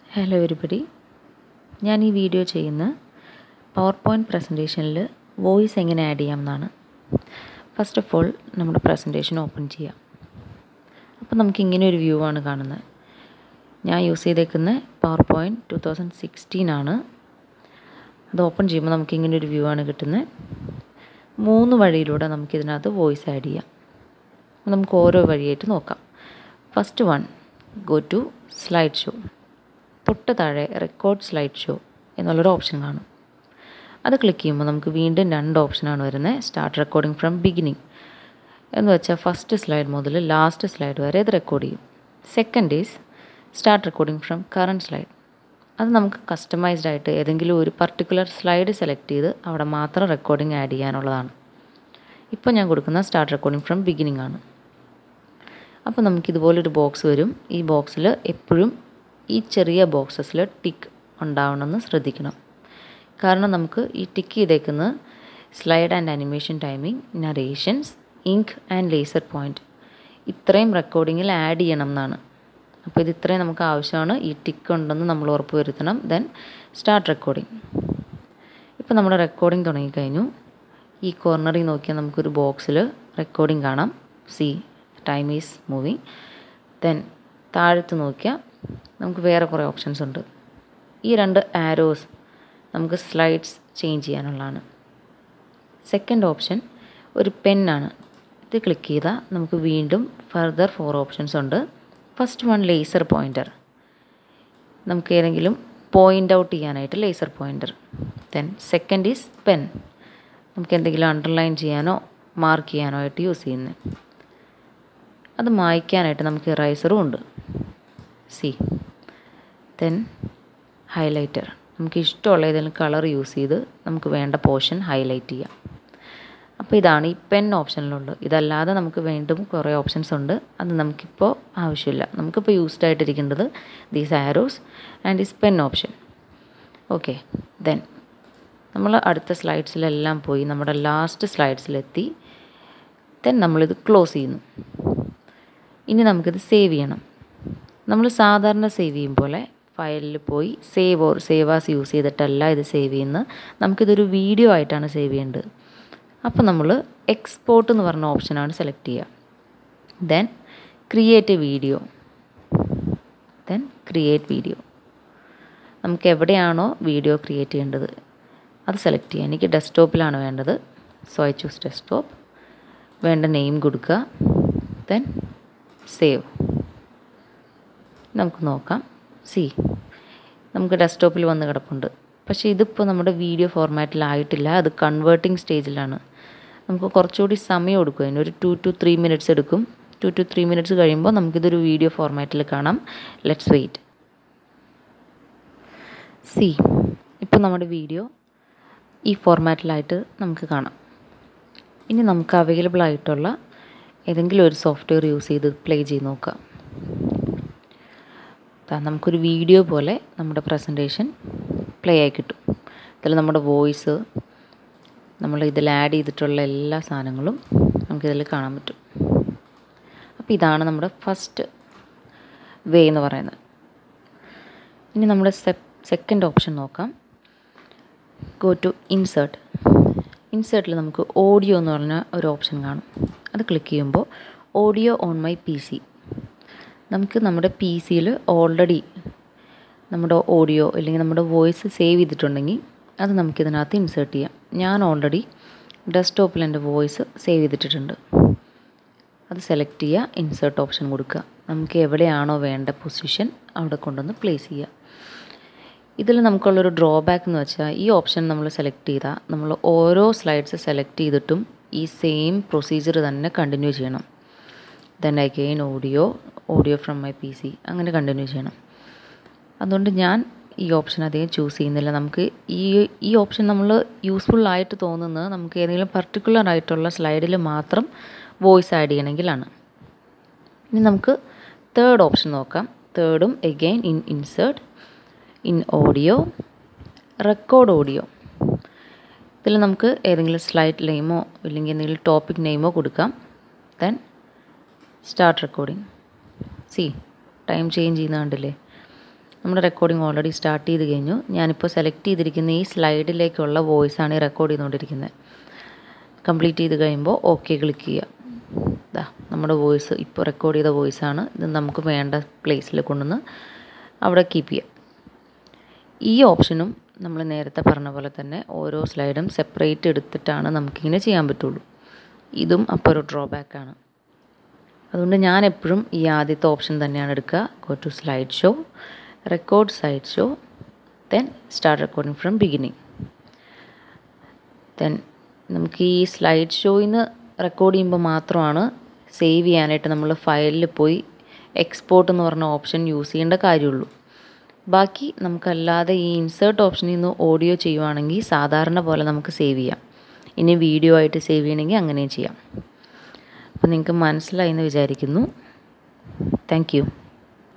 hello everybody ഞാൻ ഈ video ചെയ്യുന്ന പവർ പോയിൻറ്റ് പ്രസൻറ്റേഷനിൽ വോയിസ് എങ്ങനെ ആഡ് ചെയ്യാം എന്നാണ് ഫസ്റ്റ് ഓഫ് ഓൾ നമ്മുടെ പ്രസൻറ്റേഷൻ ഓപ്പൺ ചെയ്യാം അപ്പോൾ നമുക്ക് ഇങ്ങനെ ഒരു വ്യൂ ആണ് കാണുന്നത് ഞാൻ യൂസ് ചെയ്തേക്കുന്ന power point two thousand sixteen ആണ് അത് ഓപ്പൺ ചെയ്യുമ്പോൾ നമുക്ക് ഇങ്ങനെ ഒരു വ്യൂ ആണ് കിട്ടുന്നത് മൂന്ന് വഴിയിലൂടെ നമുക്കിതിനകത്ത് വോയിസ് ആഡ് ചെയ്യാം നമുക്ക് ഓരോ വഴിയായിട്ട് നോക്കാം first one go to slide show തൊട്ട് താഴെ റെക്കോർഡ് സ്ലൈഡ് ഷോ എന്നുള്ളൊരു ഓപ്ഷൻ കാണും അത് ക്ലിക്ക് ചെയ്യുമ്പോൾ നമുക്ക് വീണ്ടും രണ്ട് ഓപ്ഷനാണ് വരുന്നത് സ്റ്റാർട്ട് റെക്കോർഡിംഗ് ഫ്രം ബിഗിനിങ് എന്ന് വെച്ചാൽ ഫസ്റ്റ് സ്ലൈഡ് മുതൽ ലാസ്റ്റ് സ്ലൈഡ് വരെ ഇത് റെക്കോർഡ് ചെയ്യും second is start recording from current slide അത് നമുക്ക് കസ്റ്റമൈസ്ഡ് ആയിട്ട് ഏതെങ്കിലും ഒരു പർട്ടിക്കുലർ സ്ലൈഡ് സെലക്ട് ചെയ്ത് അവിടെ മാത്രം റെക്കോർഡിംഗ് ആഡ് ചെയ്യാനുള്ളതാണ് ഇപ്പോൾ ഞാൻ കൊടുക്കുന്ന സ്റ്റാർട്ട് റെക്കോർഡിംഗ് ഫ്രം ബിഗിനിങ് ആണ് അപ്പോൾ നമുക്കിതുപോലൊരു ബോക്സ് വരും ഈ ബോക്സിൽ എപ്പോഴും ഈ ചെറിയ ബോക്സസിൽ ടിക്ക് ഉണ്ടാവണമെന്ന് ശ്രദ്ധിക്കണം കാരണം നമുക്ക് ഈ ടിക്ക് ചെയ്തേക്കുന്ന slide and animation timing narrations ink and laser point ഇത്രയും റെക്കോർഡിങ്ങിൽ ആഡ് ചെയ്യണം എന്നാണ് അപ്പോൾ ഇത് ഇത്രയും നമുക്ക് ആവശ്യമാണ് ഈ ടിക്ക് ഉണ്ടെന്ന് നമ്മൾ ഉറപ്പ് വരുത്തണം ദെൻ സ്റ്റാർട്ട് റെക്കോർഡിംഗ് ഇപ്പോൾ നമ്മുടെ റെക്കോർഡിംഗ് തുടങ്ങിക്കഴിഞ്ഞു ഈ കോർണറിൽ നോക്കിയാൽ നമുക്കൊരു ബോക്സിൽ റെക്കോർഡിംഗ് കാണാം see time is moving then താഴത്ത് നോക്കിയാൽ നമുക്ക് വേറെ കുറേ ഓപ്ഷൻസ് ഉണ്ട് ഈ രണ്ട് ആരോസ് നമുക്ക് സ്ലൈഡ്സ് ചേഞ്ച് ചെയ്യാനുള്ളതാണ് സെക്കൻഡ് ഓപ്ഷൻ ഒരു പെന്നാണ് ഇത് ക്ലിക്ക് ചെയ്താൽ നമുക്ക് വീണ്ടും ഫർദർ ഫോർ ഓപ്ഷൻസ് ഉണ്ട് ഫസ്റ്റ് വൺ ലേസർ പോയിൻ്റർ നമുക്ക് ഏതെങ്കിലും പോയിൻ്റ് ഔട്ട് ചെയ്യാനായിട്ട് laser pointer then second is pen നമുക്ക് എന്തെങ്കിലും അണ്ടർലൈൻ ചെയ്യാനോ മാർക്ക് ചെയ്യാനോ ആയിട്ട് യൂസ് ചെയ്യുന്നത് അത് മായ്ക്കാനായിട്ട് നമുക്ക് ഇറൈസറും ഉണ്ട് സി ദെൻ ഹൈലൈറ്റർ നമുക്ക് ഇഷ്ടമുള്ള ഏതെങ്കിലും കളർ യൂസ് ചെയ്ത് നമുക്ക് വേണ്ട പോർഷൻ ഹൈലൈറ്റ് ചെയ്യാം അപ്പോൾ ഇതാണ് ഈ പെൻ ഓപ്ഷനിലുണ്ട് ഇതല്ലാതെ നമുക്ക് വീണ്ടും കുറേ ഓപ്ഷൻസ് ഉണ്ട് അത് നമുക്കിപ്പോൾ ആവശ്യമില്ല നമുക്കിപ്പോൾ യൂസ്ഡ് ആയിട്ടിരിക്കേണ്ടത് these arrows and this pen option okay then നമ്മൾ അടുത്ത സ്ലൈഡ്സിലെല്ലാം പോയി നമ്മുടെ ലാസ്റ്റ് സ്ലൈഡ്സിലെത്തി ദെൻ നമ്മളിത് ക്ലോസ് ചെയ്യുന്നു ഇനി നമുക്കിത് സേവ് ചെയ്യണം നമ്മൾ സാധാരണ സേവ് ചെയ്യും പോലെ ഫയലിൽ പോയി save or save as use ചെയ്തിട്ടല്ല ഇത് സേവ് ചെയ്യുന്നത് നമുക്കിതൊരു വീഡിയോ ആയിട്ടാണ് സേവ് ചെയ്യേണ്ടത് അപ്പോൾ നമ്മൾ എക്സ്പോർട്ട് എന്ന് പറഞ്ഞ ഓപ്ഷനാണ് സെലക്ട് ചെയ്യുക then create a video then create video നമുക്ക് എവിടെയാണോ വീഡിയോ ക്രിയേറ്റ് ചെയ്യേണ്ടത് അത് സെലക്ട് ചെയ്യുക എനിക്ക് ഡെസ്ക്ടോപ്പിലാണ് വേണ്ടത് സോ ഐ ചൂസ് ഡെസ്ക്ടോപ്പ് വേണ്ട നെയിം കൊടുക്കുക ദെൻ സേവ് നമുക്ക് നോക്കാം സി നമുക്ക് ഡെസ്ക്ടോപ്പിൽ വന്ന് കിടപ്പുണ്ട് പക്ഷേ ഇതിപ്പോൾ നമ്മുടെ വീഡിയോ ഫോർമാറ്റിലായിട്ടില്ല അത് കൺവേർട്ടിംഗ് സ്റ്റേജിലാണ് നമുക്ക് കുറച്ചുകൂടി സമയം എടുക്കും അതിന് ഒരു ടു ടു ത്രീ മിനിറ്റ്സ് എടുക്കും ടു ടു ത്രീ മിനിറ്റ്സ് കഴിയുമ്പോൾ നമുക്കിതൊരു വീഡിയോ ഫോർമാറ്റിൽ കാണാം ലെറ്റ്സ് വെയിറ്റ് സി ഇപ്പോൾ നമ്മുടെ വീഡിയോ ഈ ഫോർമാറ്റിലായിട്ട് നമുക്ക് കാണാം ഇനി നമുക്ക് അവൈലബിൾ ആയിട്ടുള്ള ഏതെങ്കിലും ഒരു സോഫ്റ്റ്വെയർ യൂസ് ചെയ്ത് പ്ലേ ചെയ്ത് നോക്കാം നമുക്കൊരു വീഡിയോ പോലെ നമ്മുടെ പ്രസൻറ്റേഷൻ പ്ലേ ആയി കിട്ടും ഇതിൽ നമ്മുടെ വോയിസ് നമ്മൾ ഇതിൽ ആഡ് ചെയ്തിട്ടുള്ള എല്ലാ സാധനങ്ങളും നമുക്കിതിൽ കാണാൻ പറ്റും അപ്പോൾ ഇതാണ് നമ്മുടെ ഫസ്റ്റ് വേ എന്ന് പറയുന്നത് ഇനി നമ്മുടെ സെക്കൻഡ് ഓപ്ഷൻ നോക്കാം ഗോ ടു ഇൻസേർട്ട് ഇൻസേർട്ടിൽ നമുക്ക് ഓഡിയോ എന്ന് പറഞ്ഞ ഒരു ഓപ്ഷൻ കാണും അത് ക്ലിക്ക് ചെയ്യുമ്പോൾ audio on my P C നമുക്ക് നമ്മുടെ പി സിയിൽ ഓൾറെഡി നമ്മുടെ ഓഡിയോ അല്ലെങ്കിൽ നമ്മുടെ വോയിസ് സേവ് ചെയ്തിട്ടുണ്ടെങ്കിൽ അത് നമുക്കിതിനകത്ത് ഇൻസേർട്ട് ചെയ്യാം ഞാൻ ഓൾറെഡി ഡെസ്ക്ടോപ്പിൽ എൻ്റെ വോയിസ് സേവ് ചെയ്തിട്ടിട്ടുണ്ട് അത് സെലക്ട് ചെയ്യുക ഇൻസേർട്ട് ഓപ്ഷൻ കൊടുക്കുക നമുക്ക് എവിടെയാണോ വേണ്ട പൊസിഷൻ അവിടെ കൊണ്ടുവന്ന് പ്ലേസ് ചെയ്യുക ഇതിൽ നമുക്കുള്ളൊരു ഡ്രോബാക്ക് എന്ന് വെച്ചാൽ ഈ ഓപ്ഷൻ നമ്മൾ സെലക്ട് ചെയ്താൽ നമ്മൾ ഓരോ സ്ലൈഡ്സ് സെലക്ട് ചെയ്തിട്ടും ഈ സെയിം പ്രൊസീജിയർ തന്നെ കണ്ടിന്യൂ ചെയ്യണം then again audio audio from my P C അങ്ങനെ കണ്ടിന്യൂ ചെയ്യണം അതുകൊണ്ട് ഞാൻ ഈ ഓപ്ഷൻ അധികം ചൂസ് ചെയ്യുന്നില്ല നമുക്ക് ഈ ഈ ഓപ്ഷൻ നമ്മൾ യൂസ്ഫുൾ ആയിട്ട് തോന്നുന്നത് നമുക്ക് ഏതെങ്കിലും പർട്ടിക്കുലർ ആയിട്ടുള്ള സ്ലൈഡിൽ മാത്രം വോയിസ് ആഡ് ചെയ്യണമെങ്കിലാണ് ഇനി നമുക്ക് തേർഡ് ഓപ്ഷൻ നോക്കാം തേർഡും again in insert in audio record audio ഇതിൽ നമുക്ക് ഏതെങ്കിലും സ്ലൈഡ് നെയിമോ ഇല്ലെങ്കിൽ എന്തെങ്കിലും ടോപ്പിക് നെയിമോ കൊടുക്കാം then start recording see time change ചെയ്യുന്ന കണ്ടില്ലേ നമ്മുടെ റെക്കോർഡിംഗ് ഓൾറെഡി സ്റ്റാർട്ട് ചെയ്ത് കഴിഞ്ഞു ഞാനിപ്പോൾ സെലക്ട് ചെയ്തിരിക്കുന്ന ഈ സ്ലൈഡിലേക്കുള്ള വോയിസാണ് ഈ റെക്കോർഡ് ചെയ്തുകൊണ്ടിരിക്കുന്നത് കംപ്ലീറ്റ് ചെയ്ത് കഴിയുമ്പോൾ ഓക്കെ ക്ലിക്ക് ചെയ്യുക ഇതാ നമ്മുടെ വോയിസ് ഇപ്പോൾ റെക്കോർഡ് ചെയ്ത വോയിസാണ് ഇത് നമുക്ക് വേണ്ട പ്ലേസിൽ കൊണ്ടുവന്ന് അവിടെ കീപ്പ് ചെയ്യാം ഈ ഓപ്ഷനും നമ്മൾ നേരത്തെ പറഞ്ഞ പോലെ തന്നെ ഓരോ സ്ലൈഡും സെപ്പറേറ്റ് എടുത്തിട്ടാണ് നമുക്കിങ്ങനെ ചെയ്യാൻ പറ്റുള്ളൂ ഇതും അപ്പോൾ ഒരു ഡ്രോബാക്കാണ് അതുകൊണ്ട് ഞാൻ എപ്പോഴും ഈ ആദ്യത്തെ ഓപ്ഷൻ തന്നെയാണ് എടുക്കുക go to slide show record slide show then start recording from beginning then നമുക്ക് ഈ സ്ലൈഡ് ഷോയിൽ നിന്ന് റെക്കോർഡ് ചെയ്യുമ്പോൾ മാത്രമാണ് സേവ് ചെയ്യാനായിട്ട് നമ്മൾ ഫയലിൽ പോയി എക്സ്പോർട്ട് എന്ന് പറഞ്ഞ ഓപ്ഷൻ യൂസ് ചെയ്യേണ്ട കാര്യമുള്ളൂ ബാക്കി നമുക്കല്ലാതെ ഈ ഇൻസേർട്ട് ഓപ്ഷനിൽ നിന്ന് ഓഡിയോ ചെയ്യുവാണെങ്കിൽ സാധാരണ പോലെ നമുക്ക് സേവ് ചെയ്യാം ഇനി വീഡിയോ ആയിട്ട് സേവ് ചെയ്യണമെങ്കിൽ അങ്ങനെയും ചെയ്യാം അപ്പോൾ നിങ്ങൾക്ക് മനസ്സിലായി എന്ന് വിചാരിക്കുന്നു താങ്ക് യു